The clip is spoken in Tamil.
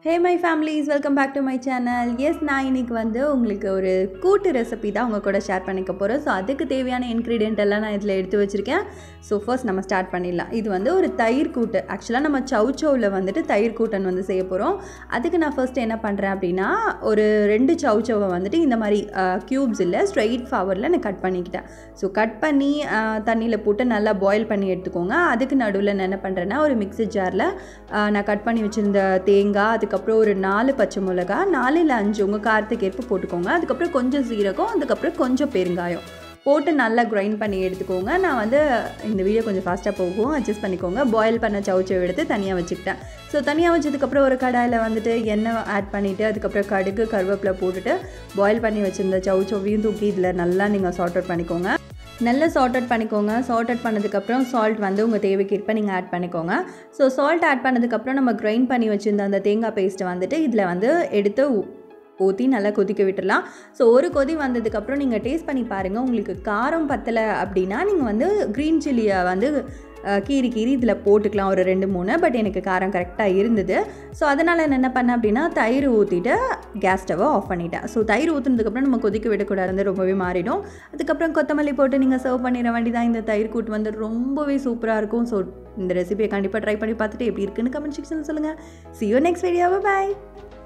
hey my families welcome back to my channel yes நான் இன்னைக்கு வந்து உங்களுக்கு ஒரு கூட்டு ரெசிபி தான் உங்கள் கூட ஷேர் பண்ணிக்க போகிறேன் ஸோ அதுக்கு தேவையான இன்க்ரீடியன்ட் எல்லாம் நான் இதில் எடுத்து வச்சுருக்கேன் ஸோ ஃபர்ஸ்ட் நம்ம ஸ்டார்ட் பண்ணிடலாம் இது வந்து ஒரு தயிர் கூட்டு ஆக்சுவலாக நம்ம சவுச்சோவில் வந்துட்டு தயிர் கூட்டன் வந்து செய்ய போகிறோம் அதுக்கு நான் ஃபர்ஸ்ட் என்ன பண்ணுறேன் அப்படின்னா ஒரு ரெண்டு சவுச்சோவை வந்துட்டு இந்த மாதிரி க்யூப்ஸ் இல்லை ஸ்ட்ரைட் ஃபார்வர்டில் நான் கட் பண்ணிக்கிட்டேன் ஸோ கட் பண்ணி தண்ணியில் போட்டு நல்லா பாயில் பண்ணி எடுத்துக்கோங்க அதுக்கு நடுவில் நான் என்ன பண்ணுறேன்னா ஒரு மிக்ஸி ஜாரில் நான் கட் பண்ணி வச்சுருந்த தேங்காய் அதுக்கப்புறம் ஒரு நாலு பச்சை மிளகா நாலு இல்லை அஞ்சு உங்கள் காரத்துக்கு ஏற்ப போட்டுக்கோங்க அதுக்கப்புறம் கொஞ்சம் சீரகம் அதுக்கப்புறம் கொஞ்சம் பெருங்காயம் போட்டு நல்லா கிரைண்ட் பண்ணி எடுத்துக்கோங்க நான் வந்து இந்த வீடியோ கொஞ்சம் ஃபாஸ்ட்டாக போகும் அட்ஜஸ்ட் பண்ணிக்கோங்க பாயில் பண்ண சவுச்சவை எடுத்து தனியாக வச்சுக்கிட்டேன் ஸோ தனியாக வச்சதுக்கப்புறம் ஒரு கடாயில் வந்துட்டு எண்ணெய் ஆட் பண்ணிவிட்டு அதுக்கப்புறம் கடுகு கருவேப்பிலை போட்டுட்டு பாயில் பண்ணி வச்சுருந்த சவுச்சவையும் தூக்கி இதில் நல்லா நீங்கள் சார்ட் அவுட் பண்ணிக்கோங்க நல்லா சார்ட் அவுட் பண்ணிக்கோங்க சார்ட் அவுட் பண்ணதுக்கப்புறம் சால்ட் வந்து உங்கள் தேவைக்கேற்ப நீங்கள் ஆட் பண்ணிக்கோங்க ஸோ சால்ட் ஆட் பண்ணதுக்கப்புறம் நம்ம கிரைண்ட் பண்ணி வச்சுருந்த அந்த தேங்காய் பேஸ்ட்டை வந்துட்டு இதில் வந்து எடுத்து ஊற்றி நல்லா கொதிக்க விட்டுடலாம் ஸோ ஒரு கொதி வந்ததுக்கப்புறம் நீங்கள் டேஸ்ட் பண்ணி பாருங்கள் உங்களுக்கு காரம் பத்தலை அப்படின்னா நீங்கள் வந்து க்ரீன் சில்லியை வந்து கீரி கீரி இதில் போட்டுக்கலாம் ஒரு ரெண்டு மூணு பட் எனக்கு காரம் கரெக்டாக இருந்தது ஸோ அதனால் நான் என்ன பண்ணேன் அப்படின்னா தயிர் ஊற்றிட்டு கேஸ் ஸ்டவ்வை ஆஃப் பண்ணிட்டேன் ஸோ தயிர் ஊற்றுனதுக்கப்புறம் நம்ம கொதிக்க விடக்கூடாது ரொம்பவே மாறிடும் அதுக்கப்புறம் கொத்தமல்லி போட்டு நீங்கள் சர்வ் பண்ணிட வேண்டியதான் இந்த தயிர் கூட்டு வந்து ரொம்பவே சூப்பராக இருக்கும் ஸோ இந்த ரெசிபியை கண்டிப்பாக ட்ரை பண்ணி பார்த்துட்டு எப்படி இருக்குன்னு கமெண்ட் செக்ஷனில் சொல்லுங்கள் சி யூ நெக்ஸ்ட் வீடியோவை பாய்